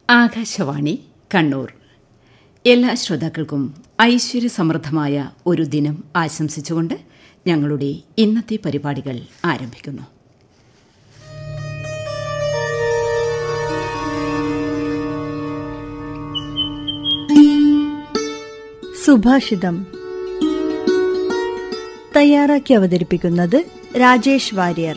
ആകാശവാണി കണ്ണൂർ എല്ലാ ശ്രോതാക്കൾക്കും ഐശ്വര്യസമൃദ്ധമായ ഒരു ദിനം ആശംസിച്ചുകൊണ്ട് ഞങ്ങളുടെ ഇന്നത്തെ പരിപാടികൾ ആരംഭിക്കുന്നു സുഭാഷിതം തയ്യാറാക്കി അവതരിപ്പിക്കുന്നത് രാജേഷ് വാര്യർ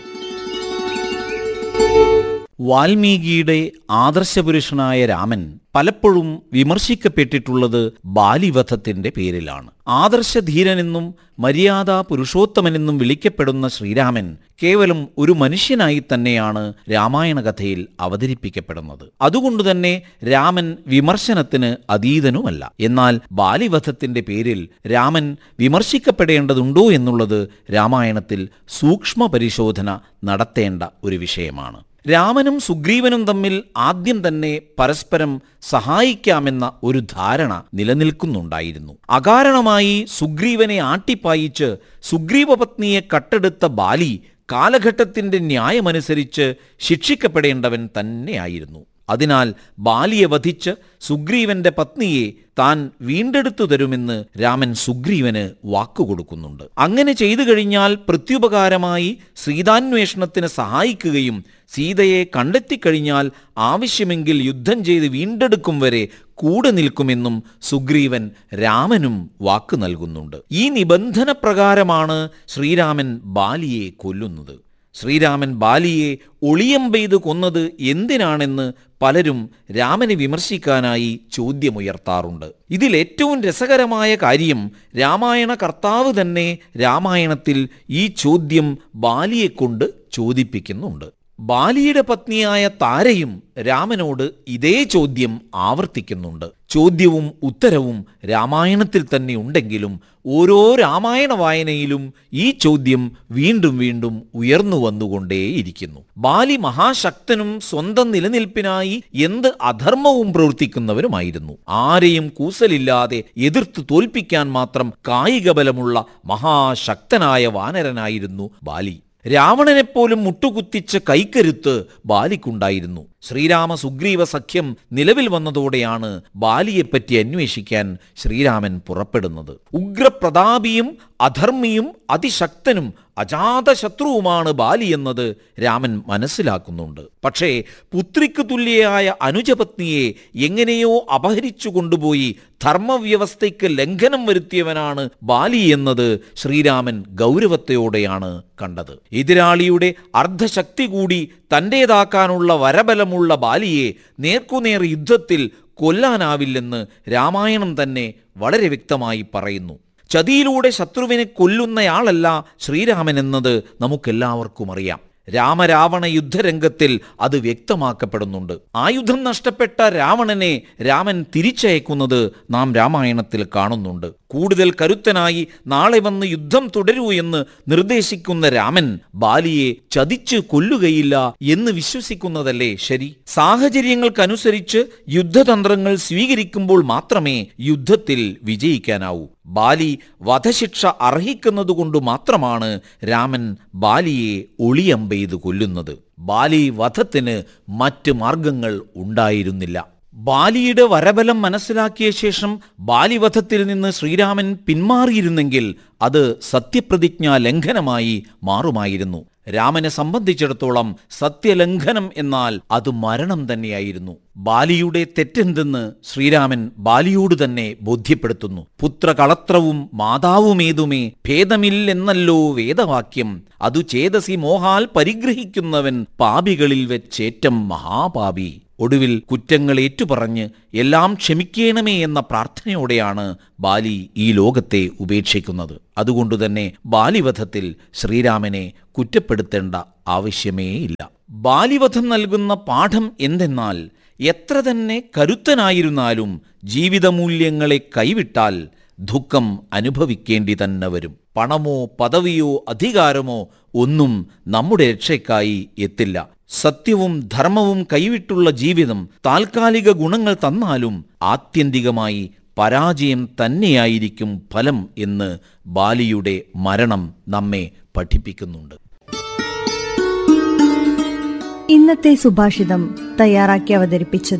വാൽമീകിയുടെ ആദർശപുരുഷനായ രാമൻ പലപ്പോഴും വിമർശിക്കപ്പെട്ടിട്ടുള്ളത് ബാലിവധത്തിന്റെ പേരിലാണ് ആദർശധീരനെന്നും മര്യാദാ പുരുഷോത്തമനെന്നും വിളിക്കപ്പെടുന്ന ശ്രീരാമൻ കേവലം ഒരു മനുഷ്യനായി തന്നെയാണ് രാമായണ കഥയിൽ അവതരിപ്പിക്കപ്പെടുന്നത് അതുകൊണ്ടുതന്നെ രാമൻ വിമർശനത്തിന് അതീതനുമല്ല എന്നാൽ ബാലിവധത്തിന്റെ പേരിൽ രാമൻ വിമർശിക്കപ്പെടേണ്ടതുണ്ടോ എന്നുള്ളത് രാമായണത്തിൽ സൂക്ഷ്മ പരിശോധന നടത്തേണ്ട ഒരു വിഷയമാണ് രാമനും സുഗ്രീവനും തമ്മിൽ ആദ്യം തന്നെ പരസ്പരം സഹായിക്കാമെന്ന ഒരു ധാരണ നിലനിൽക്കുന്നുണ്ടായിരുന്നു അകാരണമായി സുഗ്രീവനെ ആട്ടിപ്പായിച്ച് സുഗ്രീവപത്നിയെ കട്ടെടുത്ത ബാലി കാലഘട്ടത്തിന്റെ ന്യായമനുസരിച്ച് ശിക്ഷിക്കപ്പെടേണ്ടവൻ തന്നെയായിരുന്നു അതിനാൽ ബാലിയെ വധിച്ച് സുഗ്രീവന്റെ പത്നിയെ താൻ വീണ്ടെടുത്തു തരുമെന്ന് രാമൻ സുഗ്രീവന് വാക്കുകൊടുക്കുന്നുണ്ട് അങ്ങനെ ചെയ്തു കഴിഞ്ഞാൽ പ്രത്യുപകാരമായി സീതാന്വേഷണത്തിന് സഹായിക്കുകയും സീതയെ കണ്ടെത്തിക്കഴിഞ്ഞാൽ ആവശ്യമെങ്കിൽ യുദ്ധം ചെയ്ത് വീണ്ടെടുക്കും വരെ കൂടെ നിൽക്കുമെന്നും സുഗ്രീവൻ രാമനും വാക്ക് നൽകുന്നുണ്ട് ഈ നിബന്ധന പ്രകാരമാണ് ശ്രീരാമൻ ബാലിയെ കൊല്ലുന്നത് ശ്രീരാമൻ ബാലിയെ ഒളിയമ്പെയ്ത് കൊന്നത് എന്തിനാണെന്ന് പലരും രാമനെ വിമർശിക്കാനായി ചോദ്യമുയർത്താറുണ്ട് ഇതിൽ ഏറ്റവും രസകരമായ കാര്യം രാമായണ കർത്താവ് തന്നെ രാമായണത്തിൽ ഈ ചോദ്യം ബാലിയെക്കൊണ്ട് ചോദിപ്പിക്കുന്നുണ്ട് ബാലിയുടെ പത്നിയായ താരയും രാമനോട് ഇതേ ചോദ്യം ആവർത്തിക്കുന്നുണ്ട് ചോദ്യവും ഉത്തരവും രാമായണത്തിൽ തന്നെ ഉണ്ടെങ്കിലും ഓരോ രാമായണ വായനയിലും ഈ ചോദ്യം വീണ്ടും വീണ്ടും ഉയർന്നു വന്നുകൊണ്ടേയിരിക്കുന്നു ബാലി മഹാശക്തനും സ്വന്തം നിലനിൽപ്പിനായി എന്ത് അധർമ്മവും പ്രവർത്തിക്കുന്നവരുമായിരുന്നു ആരെയും കൂസലില്ലാതെ എതിർത്ത് തോൽപ്പിക്കാൻ മാത്രം കായിക ബലമുള്ള മഹാശക്തനായ വാനരനായിരുന്നു ബാലി രാവണനെപ്പോലും മുട്ടുകുത്തിച്ച കൈക്കരുത്ത് ബാലിക്കുണ്ടായിരുന്നു ശ്രീരാമ സുഗ്രീവ സഖ്യം നിലവിൽ വന്നതോടെയാണ് ബാലിയെപ്പറ്റി അന്വേഷിക്കാൻ ശ്രീരാമൻ പുറപ്പെടുന്നത് ഉഗ്രപ്രതാപിയും അധർമ്മിയും അതിശക്തനും അജാതശത്രുവുമാണ് ബാലി എന്നത് രാമൻ മനസ്സിലാക്കുന്നുണ്ട് പക്ഷേ പുത്രിക്ക് തുല്യയായ അനുജപത്നിയെ എങ്ങനെയോ അപഹരിച്ചു കൊണ്ടുപോയി ധർമ്മവ്യവസ്ഥയ്ക്ക് ലംഘനം വരുത്തിയവനാണ് ബാലി എന്നത് ശ്രീരാമൻ ഗൗരവത്തോടെയാണ് കണ്ടത് എതിരാളിയുടെ അർദ്ധശക്തി കൂടി തൻ്റേതാക്കാനുള്ള വരബലമുള്ള ബാലിയെ നേർക്കുനേർ യുദ്ധത്തിൽ കൊല്ലാനാവില്ലെന്ന് രാമായണം തന്നെ വളരെ വ്യക്തമായി പറയുന്നു ചതിയിലൂടെ ശത്രുവിനെ കൊല്ലുന്നയാളല്ല ശ്രീരാമൻ എന്നത് നമുക്കെല്ലാവർക്കും അറിയാം രാമരാവണ യുദ്ധരംഗത്തിൽ അത് വ്യക്തമാക്കപ്പെടുന്നുണ്ട് ആയുധം നഷ്ടപ്പെട്ട രാവണനെ രാമൻ തിരിച്ചയക്കുന്നത് നാം രാമായണത്തിൽ കാണുന്നുണ്ട് കൂടുതൽ കരുത്തനായി നാളെ വന്ന് യുദ്ധം തുടരൂ എന്ന് നിർദ്ദേശിക്കുന്ന രാമൻ ബാലിയെ ചതിച്ചു കൊല്ലുകയില്ല എന്ന് വിശ്വസിക്കുന്നതല്ലേ ശരി സാഹചര്യങ്ങൾക്കനുസരിച്ച് യുദ്ധതന്ത്രങ്ങൾ സ്വീകരിക്കുമ്പോൾ മാത്രമേ യുദ്ധത്തിൽ വിജയിക്കാനാവൂ ബാലി വധശിക്ഷ അർഹിക്കുന്നതുകൊണ്ട് മാത്രമാണ് രാമൻ ബാലിയെ ഒളിയമ്പെയ്ത് കൊല്ലുന്നത് ബാലി വധത്തിന് മറ്റ് മാർഗങ്ങൾ ഉണ്ടായിരുന്നില്ല ബാലിയുടെ വരബലം മനസ്സിലാക്കിയ ശേഷം ബാലിവധത്തിൽ നിന്ന് ശ്രീരാമൻ പിന്മാറിയിരുന്നെങ്കിൽ അത് സത്യപ്രതിജ്ഞാ ലംഘനമായി മാറുമായിരുന്നു രാമനെ സംബന്ധിച്ചിടത്തോളം സത്യലംഘനം എന്നാൽ അത് മരണം തന്നെയായിരുന്നു ബാലിയുടെ തെറ്റെന്തെന്ന് ശ്രീരാമൻ ബാലിയോട് തന്നെ ബോധ്യപ്പെടുത്തുന്നു പുത്രകളത്രവും മാതാവുമേതുമേ ഭേദമില്ലെന്നല്ലോ വേദവാക്യം അതു ചേതസി മോഹാൽ പരിഗ്രഹിക്കുന്നവൻ പാപികളിൽ വെച്ചേറ്റം മഹാപാപി ഒടുവിൽ കുറ്റങ്ങൾ ഏറ്റുപറഞ്ഞ് എല്ലാം ക്ഷമിക്കണമേ എന്ന പ്രാർത്ഥനയോടെയാണ് ബാലി ഈ ലോകത്തെ ഉപേക്ഷിക്കുന്നത് അതുകൊണ്ടുതന്നെ ബാലിവധത്തിൽ ശ്രീരാമനെ കുറ്റപ്പെടുത്തേണ്ട ആവശ്യമേയില്ല ബാലിവധം നൽകുന്ന പാഠം എന്തെന്നാൽ എത്ര തന്നെ കരുത്തനായിരുന്നാലും ജീവിതമൂല്യങ്ങളെ കൈവിട്ടാൽ ദുഃഖം അനുഭവിക്കേണ്ടി തന്നെ വരും പണമോ പദവിയോ അധികാരമോ ഒന്നും നമ്മുടെ രക്ഷയ്ക്കായി എത്തില്ല സത്യവും ധർമ്മവും കൈവിട്ടുള്ള ജീവിതം താൽക്കാലിക ഗുണങ്ങൾ തന്നാലും ആത്യന്തികമായി പരാജയം തന്നെയായിരിക്കും ഫലം എന്ന് ബാലിയുടെ മരണം നമ്മെ പഠിപ്പിക്കുന്നുണ്ട് ഇന്നത്തെ സുഭാഷിതം തയ്യാറാക്കി അവതരിപ്പിച്ചത്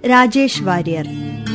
രാജേഷ് വാര്യർ